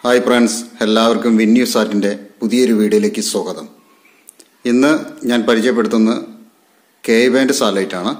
hi friends എല്ലാവർക്കും വിന്യൂ സാറ്റിൻ്റെ പുതിയൊരു വീഡിയോയിലേക്ക് സ്വാഗതം ഇന്ന് ഞാൻ പരിചയപ്പെടുത്തുന്നത് കെ ബാൻഡ് സാറ്റലൈറ്റാണ്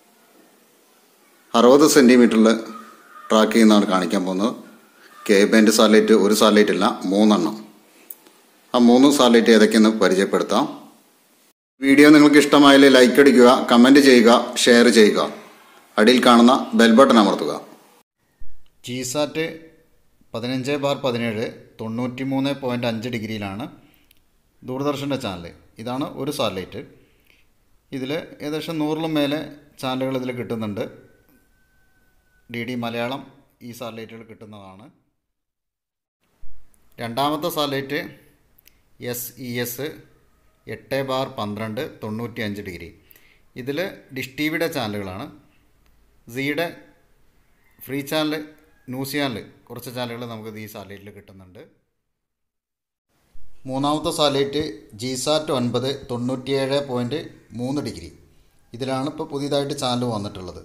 അറുപത് സെൻറ്റിമീറ്ററിൽ ട്രാക്ക് ചെയ്യുന്നതാണ് കാണിക്കാൻ പോകുന്നത് കെ ബാൻഡ് സാറ്റലൈറ്റ് ഒരു സാറ്റലൈറ്റ് അല്ല മൂന്നെണ്ണം ആ മൂന്ന് സാറ്റലൈറ്റ് ഏതൊക്കെയെന്ന് പരിചയപ്പെടുത്താം വീഡിയോ നിങ്ങൾക്ക് ഇഷ്ടമായാൽ ലൈക്ക് അടിക്കുക കമൻറ്റ് ചെയ്യുക ഷെയർ ചെയ്യുക അടിയിൽ കാണുന്ന ബെൽ ബട്ടൺ അമർത്തുക ജിസാറ്റ് പതിനഞ്ച് ബാർ പതിനേഴ് തൊണ്ണൂറ്റി മൂന്ന് പോയിൻറ്റ് അഞ്ച് ഡിഗ്രിയിലാണ് ദൂരദർശൻ്റെ ചാനൽ ഇതാണ് ഒരു സാറ്റലൈറ്റ് ഇതിൽ ഏകദേശം നൂറിലും മേലെ ചാനലുകൾ ഇതിൽ കിട്ടുന്നുണ്ട് ഡി ഡി മലയാളം ഈ സാറ്റലൈറ്റുകൾ കിട്ടുന്നതാണ് രണ്ടാമത്തെ സാറ്റലൈറ്റ് എസ് ഇ എസ് എട്ട് ബാർ പന്ത്രണ്ട് തൊണ്ണൂറ്റി അഞ്ച് ഡിഗ്രി ഇതിൽ ഡിഷ് ടി വിയുടെ ചാനലുകളാണ് സിയുടെ ഫ്രീ ചാനൽ ന്യൂസ് ചാനൽ കുറച്ച് ചാനലുകൾ നമുക്ക് ഈ സാറ്റലൈറ്റിൽ കിട്ടുന്നുണ്ട് മൂന്നാമത്തെ സാറ്റലൈറ്റ് ജിസാറ്റ് ഒൻപത് തൊണ്ണൂറ്റിയേഴ് പോയിൻറ്റ് മൂന്ന് ഡിഗ്രി ഇതിലാണ് ഇപ്പോൾ പുതിയതായിട്ട് ചാനൽ വന്നിട്ടുള്ളത്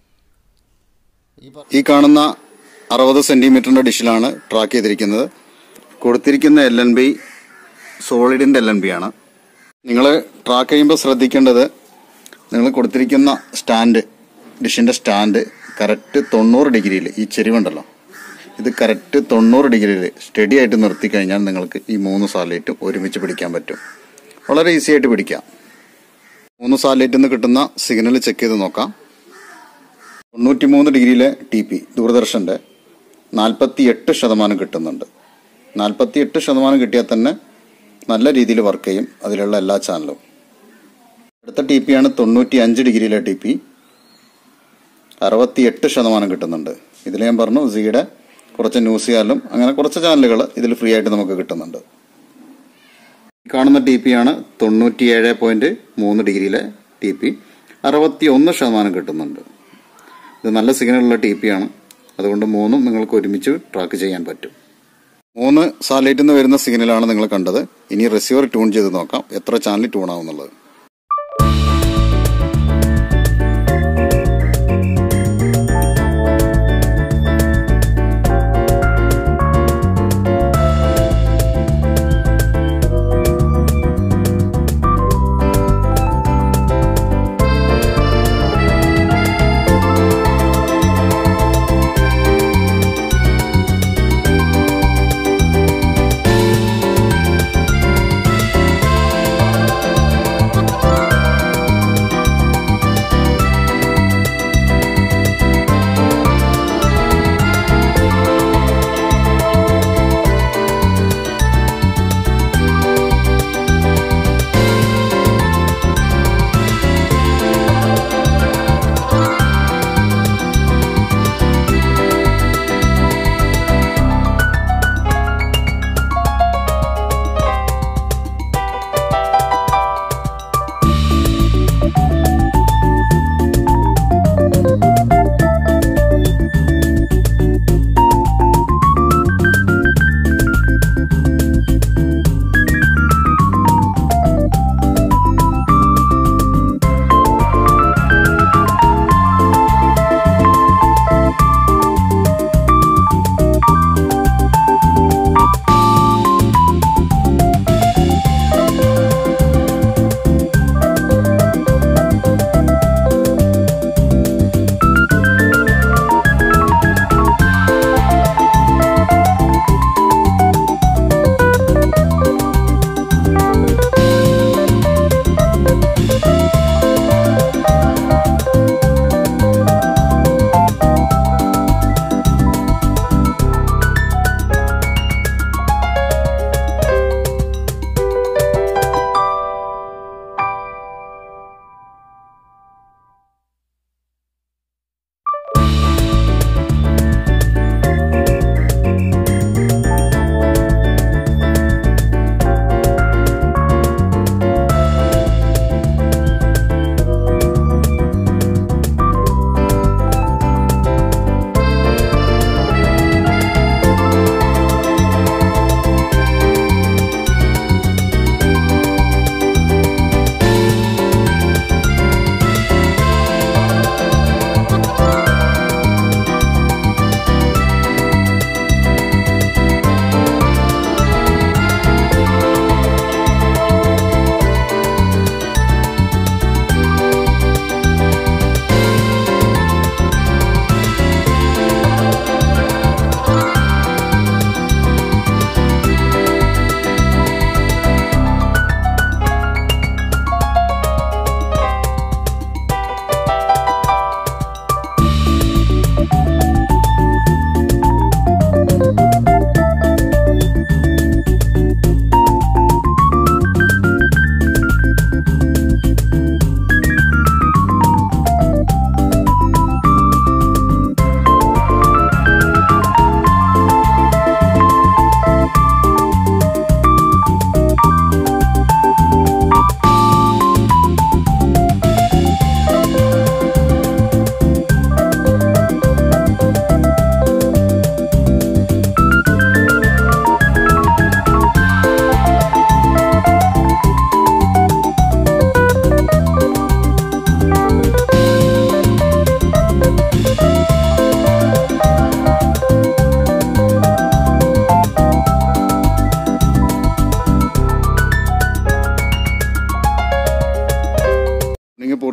ഈ കാണുന്ന അറുപത് സെൻറ്റിമീറ്ററിൻ്റെ ഡിഷിലാണ് ട്രാക്ക് ചെയ്തിരിക്കുന്നത് കൊടുത്തിരിക്കുന്ന എൽ എൻ ബി സോളിഡിൻ്റെ എൽ എൻ ബി ആണ് നിങ്ങൾ ട്രാക്ക് ചെയ്യുമ്പോൾ ശ്രദ്ധിക്കേണ്ടത് നിങ്ങൾ കൊടുത്തിരിക്കുന്ന സ്റ്റാൻഡ് ഡിഷിൻ്റെ സ്റ്റാൻഡ് കറക്റ്റ് തൊണ്ണൂറ് ഡിഗ്രിയിൽ ഈ ചെരിവുണ്ടല്ലോ ഇത് കറക്റ്റ് തൊണ്ണൂറ് ഡിഗ്രിയിൽ സ്റ്റഡി ആയിട്ട് നിർത്തി കഴിഞ്ഞാൽ നിങ്ങൾക്ക് ഈ മൂന്ന് സാറ്റലൈറ്റും ഒരുമിച്ച് പിടിക്കാൻ പറ്റും വളരെ ഈസി ആയിട്ട് പിടിക്കാം മൂന്ന് സാറ്റലൈറ്റിൽ നിന്ന് കിട്ടുന്ന സിഗ്നൽ ചെക്ക് ചെയ്ത് നോക്കാം തൊണ്ണൂറ്റി മൂന്ന് ഡിഗ്രിയിലെ ടി പി ദൂരദർശൻ്റെ നാൽപ്പത്തി എട്ട് ശതമാനം കിട്ടുന്നുണ്ട് നാൽപ്പത്തി എട്ട് ശതമാനം കിട്ടിയാൽ തന്നെ നല്ല രീതിയിൽ വർക്ക് ചെയ്യും അതിലുള്ള എല്ലാ ചാനലും അടുത്ത ടി പി ആണ് തൊണ്ണൂറ്റി അഞ്ച് ഡിഗ്രിയിലെ ടി പി അറുപത്തി എട്ട് ശതമാനം കിട്ടുന്നുണ്ട് ഇതിൽ ഞാൻ പറഞ്ഞു സിയുടെ കുറച്ച് ന്യൂസ് ചാനലും അങ്ങനെ കുറച്ച് ചാനലുകൾ ഇതിൽ ഫ്രീ ആയിട്ട് നമുക്ക് കിട്ടുന്നുണ്ട് കാണുന്ന ടി പി ആണ് തൊണ്ണൂറ്റി ഏഴ് പോയിന്റ് മൂന്ന് ഡിഗ്രിയിലെ ടി പി അറുപത്തി ഒന്ന് ശതമാനം കിട്ടുന്നുണ്ട് ഇത് നല്ല സിഗ്നലുള്ള ടി പി ആണ് അതുകൊണ്ട് മൂന്നും നിങ്ങൾക്ക് ഒരുമിച്ച് ട്രാക്ക് ചെയ്യാൻ പറ്റും മൂന്ന് സാറ്റലൈറ്റിൽ നിന്ന് വരുന്ന സിഗ്നലാണ് നിങ്ങൾ കണ്ടത് ഇനി റിസീവർ ട്യൂൺ ചെയ്ത് നോക്കാം എത്ര ചാനൽ ട്യൂൺ ആവുന്നുള്ളത്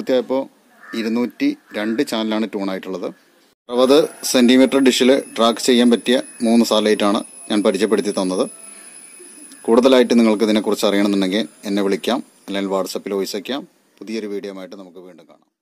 കൃത്യമായപ്പോൾ ഇരുന്നൂറ്റി രണ്ട് ചാനലാണ് ട്യൂൺ ആയിട്ടുള്ളത് അറുപത് സെൻറ്റിമീറ്റർ ഡിഷിൽ ട്രാക്ക് ചെയ്യാൻ പറ്റിയ മൂന്ന് സാറ്റലൈറ്റാണ് ഞാൻ പരിചയപ്പെടുത്തി തന്നത് കൂടുതലായിട്ട് നിങ്ങൾക്ക് ഇതിനെക്കുറിച്ച് അറിയണമെന്നുണ്ടെങ്കിൽ എന്നെ വിളിക്കാം അല്ലെങ്കിൽ വാട്സപ്പിൽ വോയിസ് വയ്ക്കാം പുതിയൊരു വീഡിയോ ആയിട്ട് നമുക്ക് വീണ്ടും കാണാം